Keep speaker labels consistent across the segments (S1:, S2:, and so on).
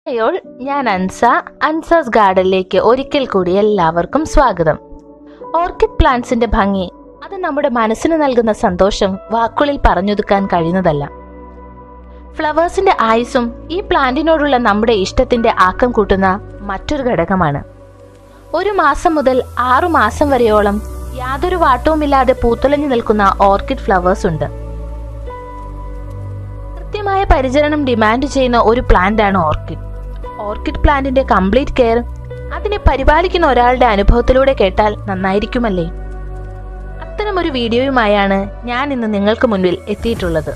S1: അയ്യോൾ ഞാൻ അൻസ അൻസാസ് ഗാർഡനിലേക്ക് ഒരിക്കൽ കൂടി എല്ലാവർക്കും സ്വാഗതം ഓർക്കിഡ് പ്ലാന്റ്സിന്റെ ഭംഗി അത് നമ്മുടെ മനസ്സിന് നൽകുന്ന സന്തോഷം വാക്കുകളിൽ പറഞ്ഞൊതുക്കാൻ കഴിയുന്നതല്ല ഫ്ലവേഴ്സിന്റെ ആയുസ്സും ഈ പ്ലാന്റിനോടുള്ള നമ്മുടെ ഇഷ്ടത്തിന്റെ ആക്കം കൂട്ടുന്ന മറ്റൊരു ഘടകമാണ് ഒരു മാസം മുതൽ ആറു മാസം വരെയോളം യാതൊരു വാട്ടവുമില്ലാതെ പൂത്തുലഞ്ഞു നിൽക്കുന്ന ഓർക്കിഡ് ഫ്ലവേഴ്സ് ഉണ്ട് കൃത്യമായ പരിചരണം ഡിമാൻഡ് ചെയ്യുന്ന ഒരു പ്ലാന്റ് ആണ് ഓർക്കിഡ് ഓർക്കിഡ് പ്ലാന്റിന്റെ കംപ്ലീറ്റ് കെയർ അതിനെ പരിപാലിക്കുന്ന ഒരാളുടെ അനുഭവത്തിലൂടെ കേട്ടാൽ നന്നായിരിക്കുമല്ലേ അത്തരമൊരു വീഡിയോയുമായാണ് ഞാൻ ഇന്ന് നിങ്ങൾക്ക് മുൻപിൽ എത്തിയിട്ടുള്ളത്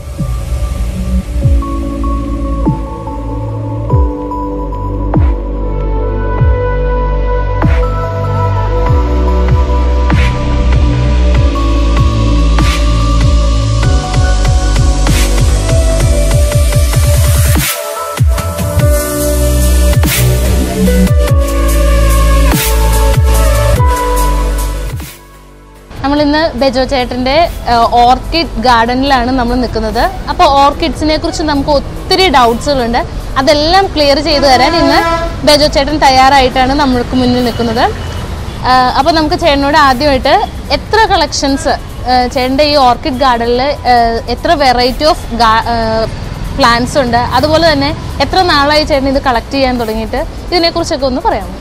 S2: നമ്മൾ ഇന്ന് ബെജോ ചേട്ടന്റെ ഓർക്കിഡ് ഗാർഡനിലാണ് നമ്മൾ നിൽക്കുന്നത് അപ്പോൾ ഓർക്കിഡ്സിനെ കുറിച്ച് നമുക്ക് ഒത്തിരി ഡൗട്ട്സുകളുണ്ട് അതെല്ലാം ക്ലിയർ ചെയ്തു തരാൻ ഇന്ന് ബെജോ ചേട്ടൻ തയ്യാറായിട്ടാണ് നമ്മൾക്ക് മുന്നിൽ നിൽക്കുന്നത് അപ്പോൾ നമുക്ക് ചേട്ടനോട് ആദ്യമായിട്ട് എത്ര കളക്ഷൻസ് ചേട്ടൻ്റെ ഈ ഓർക്കിഡ് ഗാർഡനിൽ എത്ര വെറൈറ്റി ഓഫ് പ്ലാന്റ്സ് ഉണ്ട് അതുപോലെ തന്നെ എത്ര നാളായി ചേട്ടൻ ഇത് കളക്ട് ചെയ്യാൻ തുടങ്ങിയിട്ട് ഇതിനെക്കുറിച്ചൊക്കെ ഒന്ന് പറയാമോ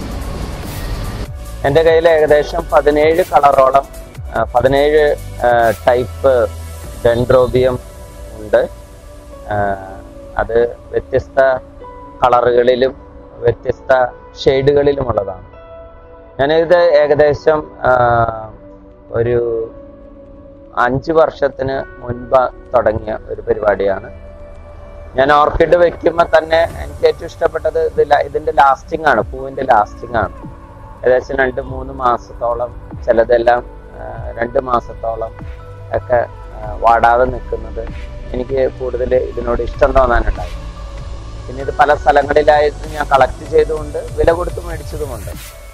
S3: എൻ്റെ കയ്യിൽ ഏകദേശം പതിനേഴ് കളറോളം ആ, പതിനേഴ് ടൈപ്പ് ഡെൻഡ്രോബിയം ഉണ്ട് ആ, അത് വ്യത്യസ്ത കളറുകളിലും വ്യത്യസ്ത ഷെയ്ഡുകളിലുമുള്ളതാണ് ഞാനിത് ഏകദേശം ആ, ഒരു അഞ്ച് വർഷത്തിന് മുൻപ് തുടങ്ങിയ ഒരു പരിപാടിയാണ് ഞാൻ ഓർക്കിഡ് വെക്കുമ്പോൾ തന്നെ എനിക്ക് ഏറ്റവും ഇഷ്ടപ്പെട്ടത് ഇത് ല- ഇതിന്റെ ലാസ്റ്റിംഗ് ആണ് പൂവിന്റെ ലാസ്റ്റിംഗ് ആണ് ഏകദേശം രണ്ട് മൂന്ന് മാസത്തോളം ചിലതെല്ലാം ആ, രണ്ട് മാസത്തോളം ഒക്കെ ആ, വാടാതെ നിൽക്കുന്നത് എനിക്ക് കൂടുതൽ ഇതിനോട് ഇഷ്ടം തോന്നാനുണ്ടായി പിന്നെ ഇത് പല സ്ഥലങ്ങളിലായിട്ട് ഞാൻ കളക്ട് ചെയ്തുകൊണ്ട് വില കൊടുത്ത് മേടിച്ചതുമുണ്ട്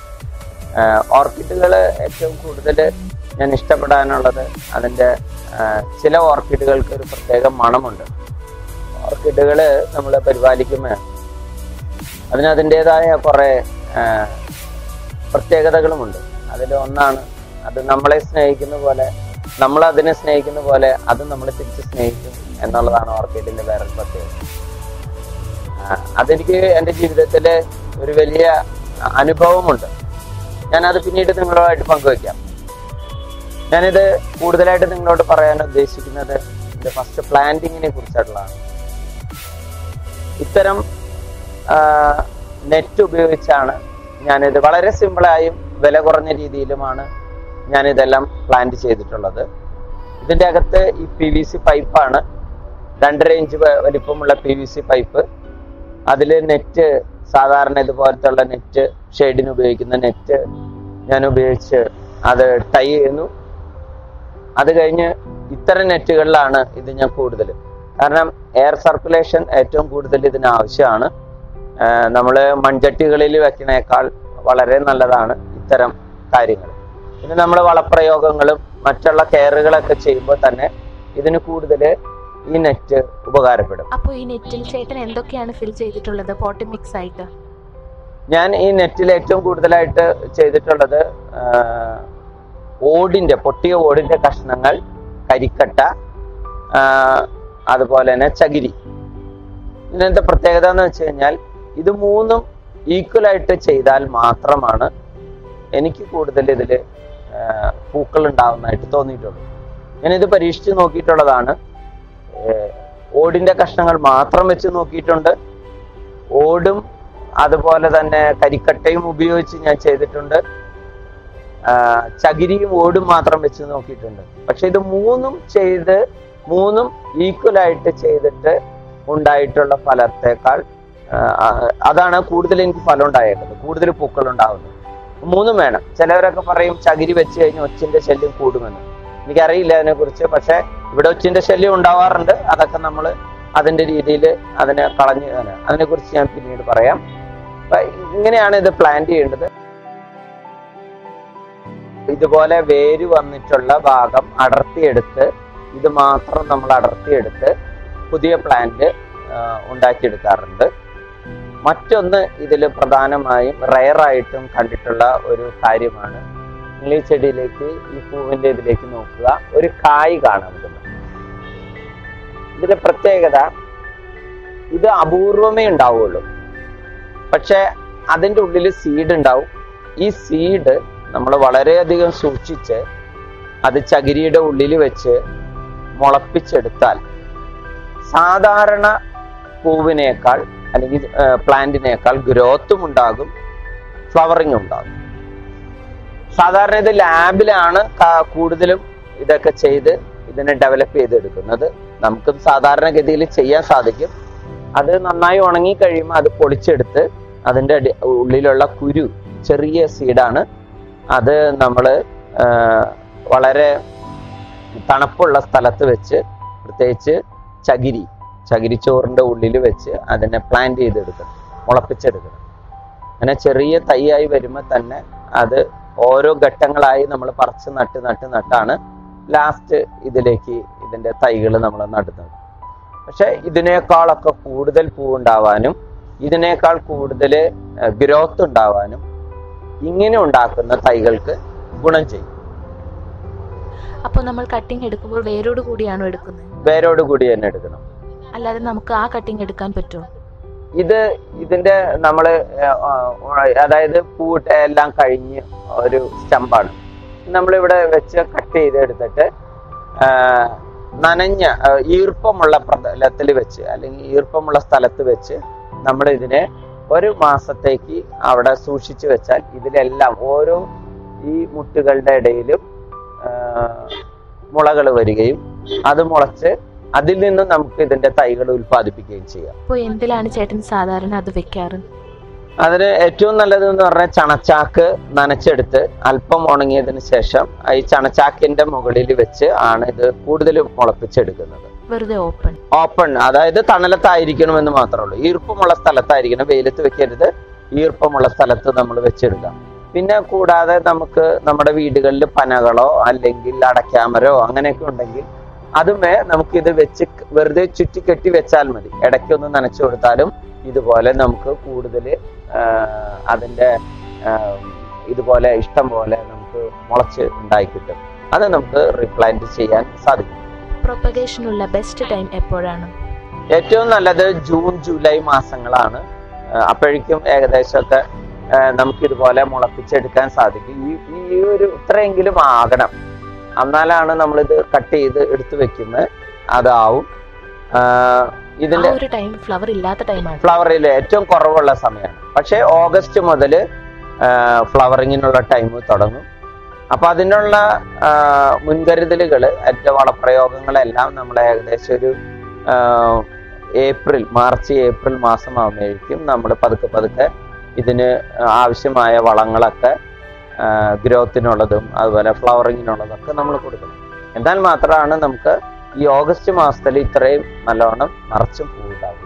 S3: ഓർക്കിഡുകൾ ഏറ്റവും കൂടുതൽ ഞാൻ ഇഷ്ടപ്പെടാനുള്ളത് അതിൻ്റെ ചില ഓർക്കിഡുകൾക്ക് ഒരു പ്രത്യേക മണമുണ്ട് ഓർക്കിഡുകൾ നമ്മൾ പരിപാലിക്കുമ്പോൾ അതിന് അതിൻ്റെതായ കുറേ ആ, പ്രത്യേകതകളുമുണ്ട് അതിൽ ഒന്നാണ് അത് നമ്മളെ സ്നേഹിക്കുന്ന പോലെ നമ്മൾ അതിനെ സ്നേഹിക്കുന്ന പോലെ അത് നമ്മൾ തിരിച്ച് സ്നേഹിക്കും എന്നുള്ളതാണ് ഓർക്കിഡിന്റെ വേറൊരു പ്രത്യേകത ആ, അതെനിക്ക് എൻ്റെ ജീവിതത്തിൽ ഒരു വലിയ അനുഭവമുണ്ട് ഞാനത് പിന്നീട് നിങ്ങളുമായിട്ട് പങ്കുവയ്ക്കാം ഞാനിത് കൂടുതലായിട്ട് നിങ്ങളോട് പറയാൻ ഉദ്ദേശിക്കുന്നത് എൻ്റെ ഫസ്റ്റ് പ്ലാന്റിങ്ങിനെ കുറിച്ചിട്ടുള്ളതാണ് ഇത്തരം നെറ്റ് ഉപയോഗിച്ചാണ് ഞാനിത് വളരെ സിമ്പിളായും വില കുറഞ്ഞ രീതിയിലുമാണ് ഞാനിതെല്ലാം പ്ലാന്റ് ചെയ്തിട്ടുള്ളത് ഇതിൻ്റെ അകത്ത് ഈ പി വി സി പൈപ്പാണ് രണ്ടര ഇഞ്ച് വ- വലിപ്പമുള്ള പി വി സി പൈപ്പ് അതിൽ നെറ്റ് സാധാരണ ഇതുപോലത്തെ ഉള്ള നെറ്റ് ഷെയ്ഡിന് ഉപയോഗിക്കുന്ന നെറ്റ് ഞാൻ ഉപയോഗിച്ച് അത് ടൈ ചെയ്യുന്നു അത് കഴിഞ്ഞ് ഇത്തരം നെറ്റുകളിലാണ് ഇത് ഞാൻ കൂടുതൽ കാരണം എയർ സർക്കുലേഷൻ ഏറ്റവും കൂടുതൽ ഇതിന് ആവശ്യമാണ് നമ്മൾ മൺചട്ടികളിൽ വെക്കണേക്കാൾ വളരെ നല്ലതാണ് ഇത്തരം കാര്യങ്ങൾ പിന്നെ നമ്മൾ വളപ്രയോഗങ്ങളും മറ്റുള്ള കെയറുകളൊക്കെ ചെയ്യുമ്പോൾ തന്നെ ഇതിന് കൂടുതൽ ഈ നെറ്റ് ഉപകാരപ്പെടും
S1: അപ്പോൾ ഈ നെറ്റിൽ ചേട്ടൻ എന്തൊക്കെയാണ് ഫിൽ ചെയ്തിട്ടുള്ളത് പോട്ടി മിക്സ് ആയിട്ട്
S3: ഞാൻ ഈ നെറ്റിൽ ഏറ്റവും കൂടുതലായിട്ട് ചെയ്തിട്ടുള്ളത് ആ, ഓടിന്റെ പൊട്ടിയ ഓടിന്റെ കഷ്ണങ്ങൾ കരിക്കട്ട ആ, അതുപോലെ തന്നെ ചകിരി ഇതിനെന്താ പ്രത്യേകത എന്ന് വെച്ച് കഴിഞ്ഞാൽ ഇത് മൂന്നും ഈക്വൽ ആയിട്ട് ചെയ്താൽ മാത്രമാണ് എനിക്ക് കൂടുതൽ ഇതിൽ പൂക്കൾ ഉണ്ടാവുന്നതായിട്ട് തോന്നിയിട്ടുള്ളൂ ഞാനിത് പരീക്ഷിച്ച് നോക്കിയിട്ടുള്ളതാണ് ഏഹ്, ഓടിന്റെ കഷ്ണങ്ങൾ മാത്രം വെച്ച് നോക്കിയിട്ടുണ്ട് ഓടും അതുപോലെ തന്നെ കരിക്കട്ടയും ഉപയോഗിച്ച് ഞാൻ ചെയ്തിട്ടുണ്ട് ആ, ചകിരിയും ഓടും മാത്രം വെച്ച് നോക്കിയിട്ടുണ്ട് പക്ഷെ ഇത് മൂന്നും ചെയ്ത് മൂന്നും ഈക്വൽ ആയിട്ട് ചെയ്തിട്ട് ഉണ്ടായിട്ടുള്ള ഫലത്തേക്കാൾ ആ, ആ, അതാണ് കൂടുതൽ എനിക്ക് ഫലം ഉണ്ടായേക്കുന്നത് കൂടുതൽ പൂക്കൾ ഉണ്ടാവുന്നത് മൂന്നും വേണം ചിലവരൊക്കെ പറയും ചകിരി വെച്ച് കഴിഞ്ഞാൽ ഒച്ചിന്റെ ശല്യം കൂടുമെന്ന് എനിക്കറിയില്ല അതിനെ കുറിച്ച് പക്ഷെ ഇവിടെ ഒച്ചിന്റെ ശല്യം ഉണ്ടാവാറുണ്ട് അതൊക്കെ നമ്മൾ അതിന്റെ രീതിയിൽ അതിനെ കളഞ്ഞ് അതിനെ കുറിച്ച് ഞാൻ പിന്നീട് പറയാം അപ്പൊ ഇങ്ങനെയാണ് ഇത് പ്ലാൻ ചെയ്യേണ്ടത് ഇതുപോലെ വേര് വന്നിട്ടുള്ള ഭാഗം അടർത്തിയെടുത്ത് ഇത് മാത്രം നമ്മൾ അടർത്തിയെടുത്ത് പുതിയ പ്ലാന്റ് ഉണ്ടാക്കിയെടുക്കാറുണ്ട് മറ്റൊന്ന് ഇതിൽ പ്രധാനമായും റയറായിട്ടും കണ്ടിട്ടുള്ള ഒരു കാര്യമാണ് നിങ്ങൾ ഈ ചെടിയിലേക്ക് ഈ പൂവിന്റെ ഇതിലേക്ക് നോക്കുക ഒരു കായ് കാണാൻ പറ്റുന്നു ഇതിന്റെ പ്രത്യേകത ഇത് അപൂർവമേ ഉണ്ടാവുള്ളൂ പക്ഷെ അതിൻ്റെ ഉള്ളിൽ സീഡ് ഉണ്ടാവും ഈ സീഡ് നമ്മൾ വളരെയധികം സൂക്ഷിച്ച് അത് ചകിരിയുടെ ഉള്ളിൽ വെച്ച് മുളപ്പിച്ചെടുത്താൽ സാധാരണ പൂവിനേക്കാൾ അല്ലെങ്കിൽ പ്ലാന്റിനേക്കാൾ ഗ്രോത്തും ഉണ്ടാകും ഫ്ലവറിങ് ഉണ്ടാകും സാധാരണ ഇത് ലാബിലാണ് ക- കൂടുതലും ഇതൊക്കെ ചെയ്ത് ഇതിനെ ഡെവലപ്പ് ചെയ്തെടുക്കുന്നത് നമുക്ക് സാധാരണഗതിയിൽ ചെയ്യാൻ സാധിക്കും അത് നന്നായി ഉണങ്ങി കഴിയുമ്പോൾ അത് പൊളിച്ചെടുത്ത് അതിൻ്റെ അടി- ഉള്ളിലുള്ള കുരു ചെറിയ സീഡാണ് അത് നമ്മൾ വളരെ തണുപ്പുള്ള സ്ഥലത്ത് വെച്ച് പ്രത്യേകിച്ച് ചകിരി ചകിരിച്ചോറിൻ്റെ ഉള്ളിൽ വെച്ച് അതിനെ പ്ലാന്റ് ചെയ്തെടുക്കണം മുളപ്പിച്ചെടുക്കണം അങ്ങനെ ചെറിയ തൈയായി വരുമ്പോൾ തന്നെ അത് ഓരോ ഘട്ടങ്ങളായി നമ്മൾ പറിച്ച് നട്ട് നട്ട് നട്ടാണ് ലാസ്റ്റ് ഇതിലേക്ക് ഇതിൻ്റെ തൈകൾ നമ്മൾ നടുന്നത് പക്ഷെ ഇതിനേക്കാളൊക്കെ കൂടുതൽ പൂവുണ്ടാവാനും ഇതിനേക്കാൾ കൂടുതൽ ഗ്രോത്ത് ഉണ്ടാവാനും ഇങ്ങനെ ഉണ്ടാക്കുന്ന തൈകൾക്ക് ഗുണം ചെയ്യും
S1: അപ്പോൾ നമ്മൾ കട്ടിങ് എടുക്കുമ്പോൾ വേരോട് കൂടിയാണോ എടുക്കുന്നത്
S3: വേരോട് കൂടി തന്നെ എടുക്കണം
S1: അല്ലാതെ നമുക്ക് ആ കട്ടിങ് എടുക്കാൻ പറ്റുമോ
S3: ഇത് ഇതിന്റെ നമ്മള് ഏർ, ആ, അതായത് പൂട്ട് എല്ലാം കഴിഞ്ഞ് ഒരു സ്റ്റമ്പാണ് നമ്മളിവിടെ വെച്ച് കട്ട് ചെയ്തെടുത്തിട്ട് ആ, നനഞ്ഞ ആ, ഈർപ്പമുള്ള പ്രതലത്തിൽ വെച്ച് അല്ലെങ്കിൽ ഈർപ്പമുള്ള സ്ഥലത്ത് വെച്ച് നമ്മൾ ഇതിനെ ഒരു മാസത്തേക്ക് അവിടെ സൂക്ഷിച്ചു വെച്ചാൽ ഇതിലെല്ലാം ഓരോ ഈ മുട്ടുകളുടെ ഇടയിലും മുളകൾ വരികയും അത് മുളച്ച് അതിൽ നിന്ന് നമുക്ക് ഇതിന്റെ തൈകൾ ഉൽപ്പാദിപ്പിക്കുകയും ചെയ്യാം
S1: അപ്പോൾ എന്തിലാണ് ചേട്ടൻ സാധാരണ അത് വെക്കാറ്
S3: അതിന് ഏറ്റവും നല്ലത് എന്ന് പറഞ്ഞാൽ ചണച്ചാക്ക് നനച്ചെടുത്ത് അല്പം ഉണങ്ങിയതിന് ശേഷം ഈ ചണച്ചാക്കിന്റെ മുകളിൽ വെച്ച് ആണ് ഇത് കൂടുതലും മുളപ്പിച്ചെടുക്കുന്നത്
S1: വെറുതെ ഓപ്പൺ
S3: ഓപ്പൺ അതായത് തണലത്തായിരിക്കണം എന്ന് മാത്രമേ ഉള്ളൂ ഈർപ്പമുള്ള സ്ഥലത്തായിരിക്കണം വെയിലത്ത് വെക്കരുത് ഈർപ്പമുള്ള സ്ഥലത്ത് നമ്മൾ വെച്ചെടുക്കാം പിന്നെ കൂടാതെ നമുക്ക് നമ്മുടെ വീടുകളിൽ പനകളോ അല്ലെങ്കിൽ അടയ്ക്കാമരോ അങ്ങനെയൊക്കെ ഉണ്ടെങ്കിൽ അതുമേ നമുക്ക് ഇത് വെച്ച് വെറുതെ ചുറ്റി കെട്ടി വെച്ചാൽ മതി ഇടയ്ക്കൊന്ന് നനച്ചു കൊടുത്താലും ഇതുപോലെ നമുക്ക് കൂടുതൽ അതിൻ്റെ ഇതുപോലെ ഇഷ്ടം പോലെ നമുക്ക് മുളച്ച് ഉണ്ടായി കിട്ടും അത് നമുക്ക് റീപ്ലാന്റ് ചെയ്യാൻ സാധിക്കും
S1: പ്രൊപ്പഗേഷനുള്ള ബെസ്റ്റ് ടൈം എപ്പോഴാണ്
S3: ഏറ്റവും നല്ലത് ജൂൺ ജൂലൈ മാസങ്ങളാണ് ആ, അപ്പോഴേക്കും ഏകദേശമൊക്കെ ആ, നമുക്ക് ഇതുപോലെ മുളപ്പിച്ചെടുക്കാൻ സാധിക്കും ഈ ഈ ഒരു ഇത്രയെങ്കിലും ആകണം എന്നാലാണ് നമ്മളിത് കട്ട് ചെയ്ത് എടുത്തു വെക്കുന്നത് അതാവും ആ,
S1: ആ
S3: ഇതിന്റെ
S1: ഒരു ടൈം ഫ്ലവർ ഇല്ലാത്ത ടൈമാണ്
S3: ഫ്ലവറിൽ ഏറ്റവും കുറവുള്ള സമയമാണ് പക്ഷേ ഓഗസ്റ്റ് മുതൽ ഫ്ലവറിങ്ങിനുള്ള ടൈം തുടങ്ങും അപ്പൊ അതിനുള്ള മുൻകരുതലുകൾ അതിന്റെ വളപ്രയോഗങ്ങളെല്ലാം നമ്മൾ ഏകദേശം ഒരു ആ, ഏപ്രിൽ മാർച്ച് ഏപ്രിൽ മാസം ആകുമ്പോഴേക്കും നമ്മൾ പതുക്കെ പതുക്കെ ഇതിന് ആവശ്യമായ വളങ്ങളൊക്കെ ഗ്രോത്തിനുള്ളതും അതുപോലെ ഫ്ലവറിങ്ങിനുള്ളതൊക്കെ നമ്മൾ കൊടുക്കണം എന്നാൽ മാത്രമാണ് നമുക്ക് ഈ ഓഗസ്റ്റ് മാസത്തിൽ ഇത്രയും നല്ലോണം നിറച്ചും പൂവുണ്ടാകും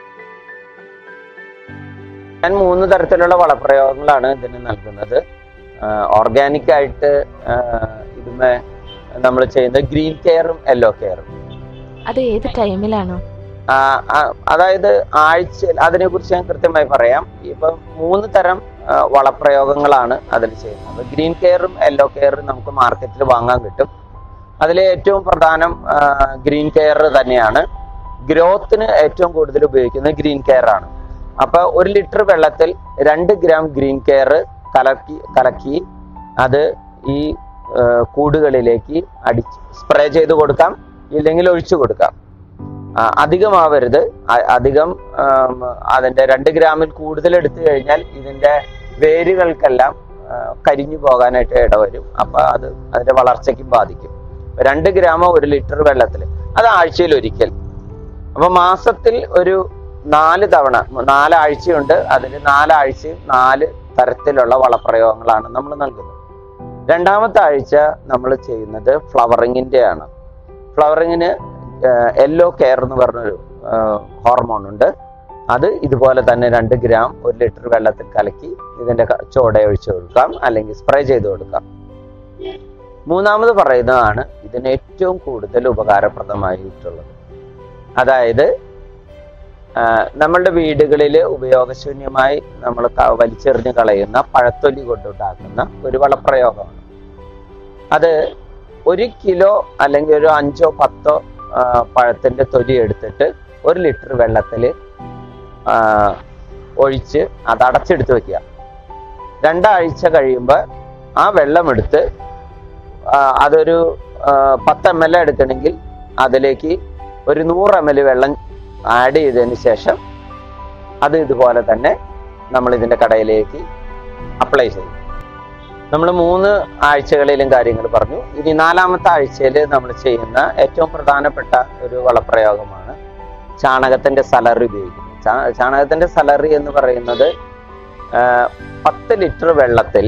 S3: ഞാൻ മൂന്ന് തരത്തിലുള്ള വളപ്രയോഗങ്ങളാണ് ഇതിന് നൽകുന്നത് ഓർഗാനിക് ആയിട്ട് ഇതുമേ നമ്മൾ ചെയ്യുന്നത് ഗ്രീൻ കെയറും യെല്ലോ കെയറും
S1: അത് ഏത് ടൈമിലാണോ
S3: അതായത് ആഴ്ച അതിനെ കുറിച്ച് ഞാൻ കൃത്യമായി പറയാം ഇപ്പം മൂന്ന് തരം ആ, വളപ്രയോഗങ്ങളാണ് അതിൽ ചെയ്യുന്നത് ഗ്രീൻ കെയറും യെല്ലോ കെയറും നമുക്ക് മാർക്കറ്റിൽ വാങ്ങാൻ കിട്ടും അതിൽ ഏറ്റവും പ്രധാനം ഗ്രീൻ കെയർ തന്നെയാണ് ഗ്രോത്തിന് ഏറ്റവും കൂടുതൽ ഉപയോഗിക്കുന്നത് ഗ്രീൻ കെയർ ആണ് അപ്പൊ ഒരു ലിറ്റർ വെള്ളത്തിൽ രണ്ട് ഗ്രാം ഗ്രീൻ കെയർ കലക്കി കലക്കി അത് ഈ ആ, കൂടുകളിലേക്ക് അടിച്ച് സ്പ്രേ ചെയ്ത് കൊടുക്കാം ഇല്ലെങ്കിൽ ഒഴിച്ചു കൊടുക്കാം ആ, അധികമാവരുത് അ- അധികം ആം, അതിന്റെ രണ്ട് ഗ്രാമിൽ കൂടുതൽ എടുത്തു കഴിഞ്ഞാൽ ഇതിന്റെ വേരുകൾക്കെല്ലാം ആ, കരിഞ്ഞു പോകാനായിട്ട് ഇടവരും അപ്പൊ അത് അതിന്റെ വളർച്ചയ്ക്കും ബാധിക്കും രണ്ട് ഗ്രാമോ ഒരു ലിറ്റർ വെള്ളത്തിൽ അത് ആഴ്ചയിൽ ഒരിക്കൽ അപ്പൊ മാസത്തിൽ ഒരു നാല് തവണ നാലാഴ്ചയുണ്ട് അതിൽ നാലാഴ്ചയും നാല് തരത്തിലുള്ള വളപ്രയോഗങ്ങളാണ് നമ്മൾ നൽകുന്നത് രണ്ടാമത്തെ ആഴ്ച നമ്മൾ ചെയ്യുന്നത് ഫ്ലവറിങ്ങിന്റെ ആണ് ഫ്ലവറിങ്ങിന് യെല്ലോ കെയർ എന്ന് പറഞ്ഞൊരു ഹോർമോൺ ഉണ്ട് അത് ഇതുപോലെ തന്നെ രണ്ട് ഗ്രാം ഒരു ലിറ്റർ വെള്ളത്തിൽ കലക്കി ഇതിന്റെ ക- ചോട ഒഴിച്ചു കൊടുക്കാം അല്ലെങ്കിൽ സ്പ്രേ ചെയ്ത് കൊടുക്കാം മൂന്നാമത് പറയുന്നതാണ് ഇതിന് ഏറ്റവും കൂടുതൽ ഉപകാരപ്രദമായിട്ടുള്ളത് അതായത് ആ, നമ്മളുടെ വീടുകളിൽ ഉപയോഗശൂന്യമായി നമ്മൾ വലിച്ചെറിഞ്ഞ് കളയുന്ന പഴത്തൊലി കൊണ്ടുണ്ടാക്കുന്ന ഒരു വളപ്രയോഗമാണ് അത് ഒരു കിലോ അല്ലെങ്കിൽ ഒരു അഞ്ചോ പത്തോ ആ, പഴത്തിന്റെ തൊലി എടുത്തിട്ട് ഒരു ലിറ്റർ വെള്ളത്തിൽ ഒഴിച്ച് അത് അടച്ചെടുത്ത് വെക്കുക രണ്ടാഴ്ച കഴിയുമ്പോൾ ആ വെള്ളമെടുത്ത് ആ, അതൊരു ആ, പത്ത് എം എൽ എടുക്കണമെങ്കിൽ അതിലേക്ക് ഒരു നൂറ് എം എൽ വെള്ളം ആഡ് ചെയ്തതിന് ശേഷം അത് ഇതുപോലെ തന്നെ നമ്മൾ ഇതിന്റെ കടയിലേക്ക് അപ്ലൈ ചെയ്യും നമ്മൾ മൂന്ന് ആഴ്ചകളിലും കാര്യങ്ങൾ പറഞ്ഞു ഇനി നാലാമത്തെ ആഴ്ചയിൽ നമ്മൾ ചെയ്യുന്ന ഏറ്റവും പ്രധാനപ്പെട്ട ഒരു വളപ്രയോഗമാണ് ചാണകത്തിന്റെ സലറി ഉപയോഗിക്കുന്നത് ചാ- ചാണകത്തിന്റെ സലറി എന്ന് പറയുന്നത് ആ, പത്ത് ലിറ്റർ വെള്ളത്തിൽ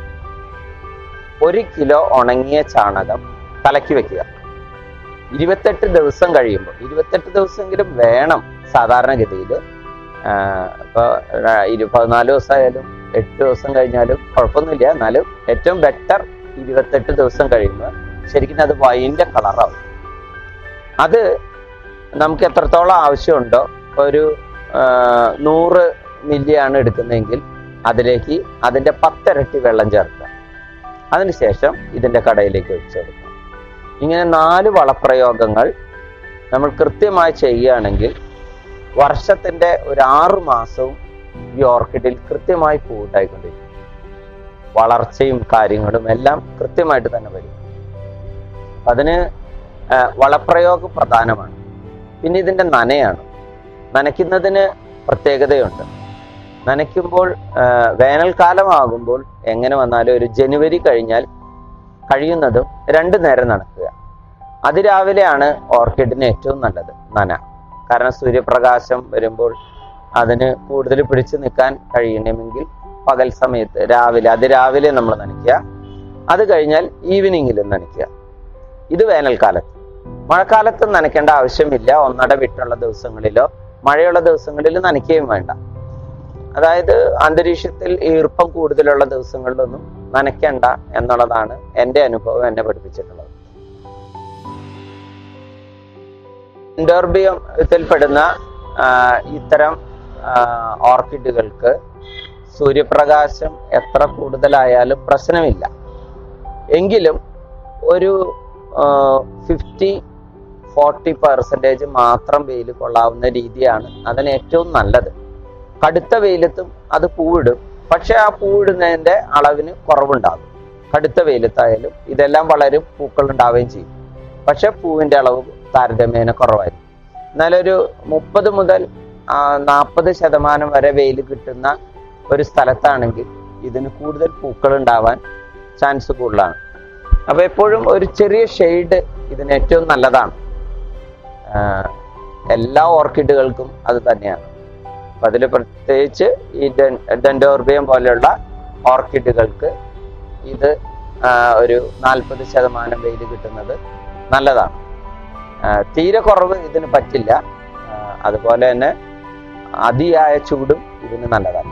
S3: ഒരു കിലോ ഉണങ്ങിയ ചാണകം കലക്കി വെക്കുക ഇരുപത്തെട്ട് ദിവസം കഴിയുമ്പോൾ ഇരുപത്തെട്ട് ദിവസമെങ്കിലും വേണം സാധാരണഗതിയിൽ ഇപ്പോൾ ഇരു പതിനാല് ദിവസമായാലും എട്ട് ദിവസം കഴിഞ്ഞാലും കുഴപ്പമൊന്നുമില്ല എന്നാലും ഏറ്റവും ബെറ്റർ ഇരുപത്തെട്ട് ദിവസം കഴിയുമ്പോൾ ശരിക്കും അത് വൈൻ്റെ കളറാവും അത് നമുക്ക് എത്രത്തോളം ആവശ്യമുണ്ടോ ഒരു ആ, നൂറ് മില്ലിയാണ് എടുക്കുന്നതെങ്കിൽ അതിലേക്ക് അതിൻ്റെ പത്തിരട്ടി വെള്ളം ചേർക്കുക അതിനുശേഷം ഇതിൻ്റെ കടയിലേക്ക് ഒഴിച്ചു കൊടുക്കുക ഇങ്ങനെ നാല് വളപ്രയോഗങ്ങൾ നമ്മൾ കൃത്യമായി ചെയ്യുകയാണെങ്കിൽ വർഷത്തിന്റെ ഒരു ആറു മാസവും ഈ ഓർക്കിഡിൽ കൃത്യമായി പൂട്ടായിക്കൊണ്ടിരിക്കും വളർച്ചയും കാര്യങ്ങളും എല്ലാം കൃത്യമായിട്ട് തന്നെ വരും അപ്പൊ അതിന് ആ, വളപ്രയോഗം പ്രധാനമാണ് പിന്നെ ഇതിന്റെ നനയാണ് നനയ്ക്കുന്നതിന് പ്രത്യേകതയുണ്ട് നനയ്ക്കുമ്പോൾ ആ, വേനൽക്കാലമാകുമ്പോൾ എങ്ങനെ വന്നാലും ഒരു ജനുവരി കഴിഞ്ഞാൽ കഴിയുന്നതും രണ്ടു നേരം നനക്കുക അതിരാവിലെയാണ് ഓർക്കിഡിന് ഏറ്റവും നല്ലത് നന കാരണം സൂര്യപ്രകാശം വരുമ്പോൾ അതിന് കൂടുതൽ പിടിച്ചു നിൽക്കാൻ കഴിയണമെങ്കിൽ പകൽ സമയത്ത് രാവിലെ അതിരാവിലെ നമ്മൾ നനയ്ക്കുക അത് കഴിഞ്ഞാൽ ഈവനിങ്ങിലും നനയ്ക്കുക ഇത് വേനൽക്കാലത്ത് മഴക്കാലത്ത് നനയ്ക്കേണ്ട ആവശ്യമില്ല ഒന്നട വിട്ടുള്ള ദിവസങ്ങളിലോ മഴയുള്ള ദിവസങ്ങളിൽ നനയ്ക്കുകയും വേണ്ട അതായത് അന്തരീക്ഷത്തിൽ ഈർപ്പം കൂടുതലുള്ള ദിവസങ്ങളിലൊന്നും നനയ്ക്കണ്ട എന്നുള്ളതാണ് എൻ്റെ അനുഭവം എന്നെ പഠിപ്പിച്ചിട്ടുള്ളത് ഇൻഡോർബിയത്തിൽപ്പെടുന്ന ആ, ഇത്തരം ആ, ഓർക്കിഡുകൾക്ക് സൂര്യപ്രകാശം എത്ര കൂടുതലായാലും പ്രശ്നമില്ല എങ്കിലും ഒരു ഫിഫ്റ്റി ഫോർട്ടി പെർസെൻറ്റേജ് മാത്രം വെയിൽ കൊള്ളാവുന്ന രീതിയാണ് അതിന് ഏറ്റവും നല്ലത് കടുത്ത വെയിലത്തും അത് പൂവിടും പക്ഷെ ആ പൂവിടുന്നതിന്റെ അളവിന് കുറവുണ്ടാകും കടുത്ത വെയിലത്തായാലും ഇതെല്ലാം വളരും പൂക്കൾ ഉണ്ടാവുകയും ചെയ്യും പക്ഷെ പൂവിന്റെ അളവ് താരതമ്യേന കുറവായിരിക്കും എന്നാലൊരു മുപ്പത് മുതൽ നാൽപ്പത് ശതമാനം വരെ വെയിൽ കിട്ടുന്ന ഒരു സ്ഥലത്താണെങ്കിൽ ഇതിന് കൂടുതൽ പൂക്കൾ ഉണ്ടാവാൻ ചാൻസ് കൂടുതലാണ് അപ്പൊ എപ്പോഴും ഒരു ചെറിയ ഷെയ്ഡ് ഇതിന് ഏറ്റവും നല്ലതാണ് ആ, എല്ലാ ഓർക്കിഡുകൾക്കും അത് തന്നെയാണ് അപ്പൊ അതിൽ പ്രത്യേകിച്ച് ഈ ഡെൻഡോർബിയം പോലെയുള്ള ഓർക്കിഡുകൾക്ക് ഇത് ആ, ഒരു നാൽപ്പത് ശതമാനം വെയിൽ കിട്ടുന്നത് നല്ലതാണ് ആ, തീരെ കുറവ് ഇതിന് പറ്റില്ല ആ, അതുപോലെ തന്നെ അതിയായ ചൂടും ഇതിന് നല്ലതല്ല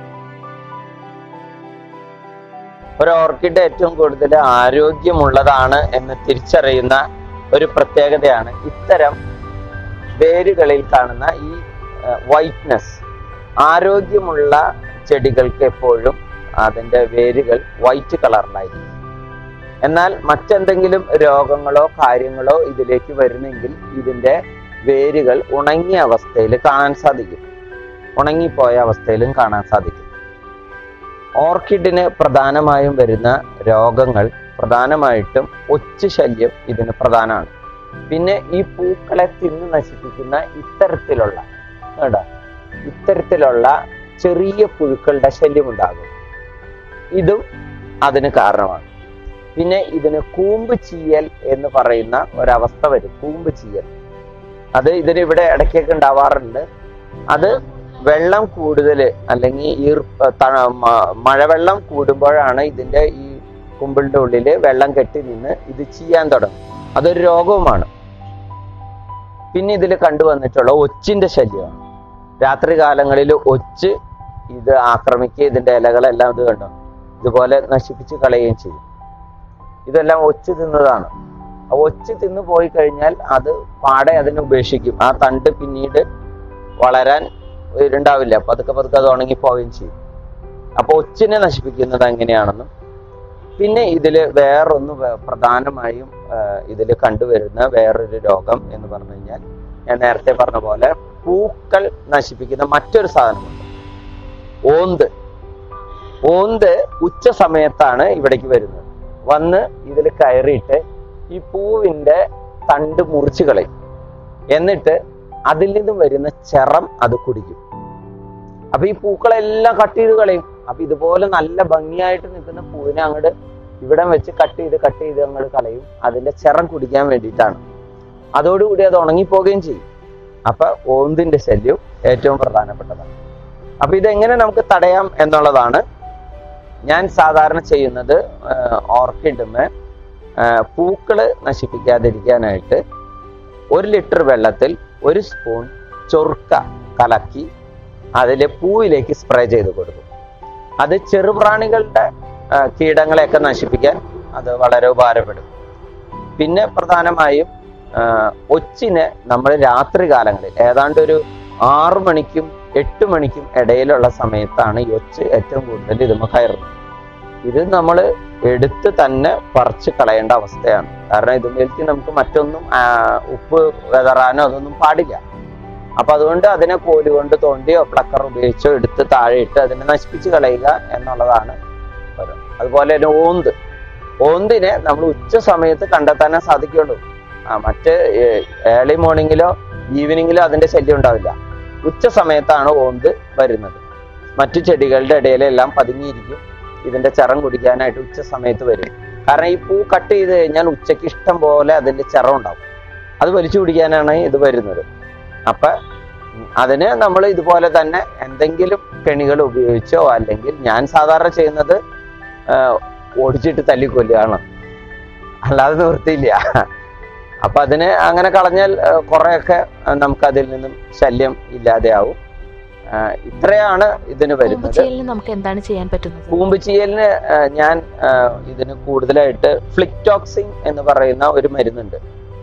S3: ഒരു ഓർക്കിഡ് ഏറ്റവും കൂടുതൽ ആരോഗ്യമുള്ളതാണ് എന്ന് തിരിച്ചറിയുന്ന ഒരു പ്രത്യേകതയാണ് ഇത്തരം വേരുകളിൽ കാണുന്ന ഈ വൈറ്റ്നസ് ആരോഗ്യമുള്ള ചെടികൾക്ക് എപ്പോഴും അതിൻ്റെ വേരുകൾ വൈറ്റ് കളറിലായിരിക്കും എന്നാൽ മറ്റെന്തെങ്കിലും രോഗങ്ങളോ കാര്യങ്ങളോ ഇതിലേക്ക് വരുന്നെങ്കിൽ ഇതിൻ്റെ വേരുകൾ ഉണങ്ങിയ അവസ്ഥയിൽ കാണാൻ സാധിക്കും ഉണങ്ങിപ്പോയ അവസ്ഥയിലും കാണാൻ സാധിക്കും ഓർക്കിഡിന് പ്രധാനമായും വരുന്ന രോഗങ്ങൾ പ്രധാനമായിട്ടും ഒച്ചു ശല്യം ഇതിന് പ്രധാനമാണ് പിന്നെ ഈ പൂക്കളെ തിന്ന് നശിപ്പിക്കുന്ന ഇത്തരത്തിലുള്ള കേട്ടോ ഇത്തരത്തിലുള്ള ചെറിയ പുഴുക്കളുടെ ശല്യം ഉണ്ടാകും ഇതും അതിന് കാരണമാണ് പിന്നെ ഇതിന് കൂമ്പ് ചീയൽ എന്ന് പറയുന്ന ഒരവസ്ഥ വരും കൂമ്പ് ചീയൽ അത് ഇതിന് ഇവിടെ ഇടയ്ക്കൊക്കെ ഉണ്ടാവാറുണ്ട് അത് വെള്ളം കൂടുതൽ അല്ലെങ്കിൽ ഈർപ്പ ത- മ- മഴവെള്ളം കൂടുമ്പോഴാണ് ഇതിന്റെ ഈ കുമ്പിളിന്റെ ഉള്ളിൽ വെള്ളം കെട്ടി നിന്ന് ഇത് ചെയ്യാൻ തുടങ്ങും അതൊരു രോഗവുമാണ് പിന്നെ ഇതിൽ കണ്ടുവന്നിട്ടുള്ള ഒച്ചിന്റെ ശല്യമാണ് രാത്രി കാലങ്ങളിൽ ഒച്ച് ഇത് ആക്രമിക്കുക ഇതിന്റെ ഇലകളെല്ലാം ഇത് കണ്ടോ ഇതുപോലെ നശിപ്പിച്ച് കളയുകയും ചെയ്യും ഇതെല്ലാം ഒച്ച് തിന്നതാണ് ആ ഒച്ച് തിന്നു പോയി കഴിഞ്ഞാൽ അത് പാടെ അതിനെ ഉപേക്ഷിക്കും ആ തണ്ട് പിന്നീട് വളരാൻ ഉണ്ടാവില്ല പതുക്കെ പതുക്കെ അത് ഉണങ്ങിപ്പോവുകയും ചെയ്യും അപ്പൊ ഒച്ചിനെ നശിപ്പിക്കുന്നത് എങ്ങനെയാണെന്നും പിന്നെ ഇതിൽ വേറൊന്ന് വേ- പ്രധാനമായും ഇതിൽ കണ്ടുവരുന്ന വേറൊരു രോഗം എന്ന് പറഞ്ഞു കഴിഞ്ഞാൽ ഞാൻ നേരത്തെ പറഞ്ഞ പോലെ പൂക്കൾ നശിപ്പിക്കുന്ന മറ്റൊരു സാധനമുണ്ട് ഓന്ത് ഓന്ത് ഉച്ച സമയത്താണ് ഇവിടേക്ക് വരുന്നത് വന്ന് ഇതിൽ കയറിയിട്ട് ഈ പൂവിന്റെ തണ്ട് മുറിച്ച് കളയും എന്നിട്ട് അതിൽ നിന്ന് വരുന്ന ചെറം അത് കുടിക്കും അപ്പൊ ഈ പൂക്കളെല്ലാം കട്ട് ചെയ്ത് കളയും അപ്പൊ ഇതുപോലെ നല്ല ഭംഗിയായിട്ട് നിൽക്കുന്ന പൂവിനെ അങ്ങോട്ട് ഇവിടം വെച്ച് കട്ട് ചെയ്ത് കട്ട് ചെയ്ത് അങ്ങോട്ട് കളയും അതിന്റെ ചെറം കുടിക്കാൻ വേണ്ടിയിട്ടാണ് അതോടുകൂടി അത് ഉണങ്ങിപ്പോവുകയും ചെയ്യും അപ്പൊ ഓന്തിന്റെ ശല്യം ഏറ്റവും പ്രധാനപ്പെട്ടതാണ് അപ്പൊ ഇതെങ്ങനെ നമുക്ക് തടയാം എന്നുള്ളതാണ് ഞാൻ സാധാരണ ചെയ്യുന്നത് ഓർക്കിഡുമേ പൂക്കള് നശിപ്പിക്കാതിരിക്കാനായിട്ട് ഒരു ലിറ്റർ വെള്ളത്തിൽ ഒരു സ്പൂൺ ചൊറുക്ക കലക്കി അതിൽ പൂവിലേക്ക് സ്പ്രേ ചെയ്ത് കൊടുക്കും അത് ചെറുപ്രാണികളുടെ ആ, കീടങ്ങളെയൊക്കെ നശിപ്പിക്കാൻ അത് വളരെ ഉപകാരപ്പെടും പിന്നെ പ്രധാനമായും ആ, ഒച്ചിനെ നമ്മൾ രാത്രി കാലങ്ങളിൽ ഏതാണ്ട് ഒരു ആറു മണിക്കും എട്ട് മണിക്കും ഇടയിലുള്ള സമയത്താണ് ഈ ഒച്ച് ഏറ്റവും കൂടുതൽ ഇതുമ്മ കയറുന്നത് ഇത് നമ്മൾ എടുത്ത് തന്നെ പറിച്ച് കളയേണ്ട അവസ്ഥയാണ് കാരണം ഇതുമേലേക്ക് നമുക്ക് മറ്റൊന്നും ആ, ഉപ്പ് വിതറാനോ അതൊന്നും പാടില്ല അപ്പൊ അതുകൊണ്ട് അതിനെ കോല് കൊണ്ട് തോണ്ടിയോ പ്ലക്കർ ഉപയോഗിച്ചോ എടുത്ത് താഴെ ഇട്ട് അതിനെ നശിപ്പിച്ച് കളയുക എന്നുള്ളതാണ് പരം. അതുപോലെ തന്നെ ഓന്ത് ഓന്തിനെ നമ്മൾ ഉച്ച സമയത്ത് കണ്ടെത്താനേ സാധിക്കുള്ളൂ ആ മറ്റ് ഏർലി മോർണിംഗിലോ ഈവനിങ്ങിലോ അതിന്റെ ശല്യം ഉണ്ടാവില്ല ഉച്ച സമയത്താണ് ഓന്ത് വരുന്നത് മറ്റു ചെടികളുടെ ഇടയിലെല്ലാം പതുങ്ങിയിരിക്കും ഇതിന്റെ ചിറം കുടിക്കാനായിട്ട് ഉച്ച സമയത്ത് വരും കാരണം ഈ പൂ കട്ട് ചെയ്ത് കഴിഞ്ഞാൽ ഉച്ചയ്ക്ക് ഇഷ്ടം പോലെ അതിന്റെ ചിറം ഉണ്ടാവും അത് വലിച്ചു കുടിക്കാനാണ് ഇത് വരുന്നത് അപ്പൊ അതിന് നമ്മൾ ഇതുപോലെ തന്നെ എന്തെങ്കിലും കെണികൾ ഉപയോഗിച്ചോ അല്ലെങ്കിൽ ഞാൻ സാധാരണ ചെയ്യുന്നത് ആ, ഓടിച്ചിട്ട് തല്ലിക്കൊല്ലുകയാണ് അല്ലാതെ നിവൃത്തിയില്ല അപ്പൊ അതിന് അങ്ങനെ കളഞ്ഞാൽ ആ, കുറെയൊക്കെ ആ, നമുക്ക് അതിൽ നിന്നും ശല്യം ഇല്ലാതെയാവും ആ, ഇത്രയാണ് ഇതിന് വരുന്നത്
S1: പൂമ്പച്ചേലിന് നമുക്ക് എന്താണ് ചെയ്യാൻ പറ്റുന്നത്
S3: കൂമ്പുചീയലിന് ആ, ഞാൻ ആ, ഇതിന് കൂടുതലായിട്ട് ഫ്ലിക്ടോക്സിൻ എന്ന് പറയുന്ന ഒരു മരുന്നുണ്ട്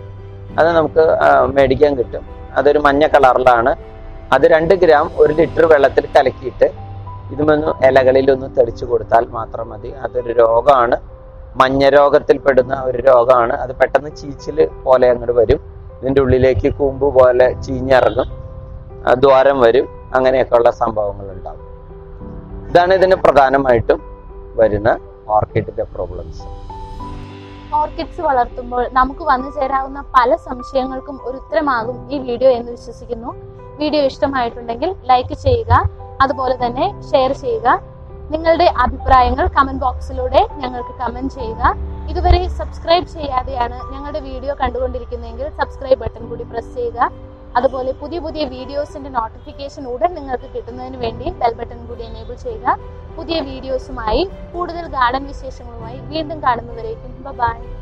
S3: അത് നമുക്ക് ആ, മേടിക്കാൻ കിട്ടും അതൊരു മഞ്ഞ കളറിലാണ് അത് രണ്ട് ഗ്രാം ഒരു ലിറ്റർ വെള്ളത്തിൽ കലക്കിയിട്ട് ഇതുമൊന്ന് ഇലകളിലൊന്ന് തെളിച്ചു കൊടുത്താൽ മാത്രം മതി അതൊരു രോഗമാണ് മഞ്ഞ രോഗത്തിൽപ്പെടുന്ന ഒരു രോഗമാണ് അത് പെട്ടെന്ന് ചീച്ചില് പോലെ അങ്ങോട്ട് വരും ഇതിൻ്റെ ഉള്ളിലേക്ക് കൂമ്പ് പോലെ ചീഞ്ഞിറങ്ങും ആ, ദ്വാരം വരും അങ്ങനെയൊക്കെയുള്ള സംഭവങ്ങൾ ഉണ്ടാകും ഇതാണ് ഇതിന് പ്രധാനമായിട്ടും വരുന്ന ഓർക്കിഡിന്റെ പ്രോബ്ലംസ്
S2: ഓർക്കിഡ്സ് വളർത്തുമ്പോൾ നമുക്ക് വന്നു ചേരാവുന്ന പല സംശയങ്ങൾക്കും ഒരു ഉത്തരമാകും ഈ വീഡിയോ എന്ന് വിശ്വസിക്കുന്നു വീഡിയോ ഇഷ്ടമായിട്ടുണ്ടെങ്കിൽ ലൈക്ക് ചെയ്യുക അതുപോലെ തന്നെ ഷെയർ ചെയ്യുക നിങ്ങളുടെ അഭിപ്രായങ്ങൾ കമന്റ് ബോക്സിലൂടെ ഞങ്ങൾക്ക് കമന്റ് ചെയ്യുക ഇതുവരെ സബ്സ്ക്രൈബ് ചെയ്യാതെയാണ് ഞങ്ങളുടെ വീഡിയോ കണ്ടുകൊണ്ടിരിക്കുന്നതെങ്കിൽ സബ്സ്ക്രൈബ് ബട്ടൺ കൂടി പ്രസ് ചെയ്യുക അതുപോലെ പുതിയ പുതിയ വീഡിയോസിന്റെ നോട്ടിഫിക്കേഷൻ ഉടൻ നിങ്ങൾക്ക് കിട്ടുന്നതിന് വേണ്ടി ബെൽ ബട്ടൺ കൂടി എനേബിൾ ചെയ്യുക പുതിയ വീഡിയോസുമായി കൂടുതൽ ഗാർഡൻ വിശേഷങ്ങളുമായി വീണ്ടും കാണുന്നവരേക്കും ബൈ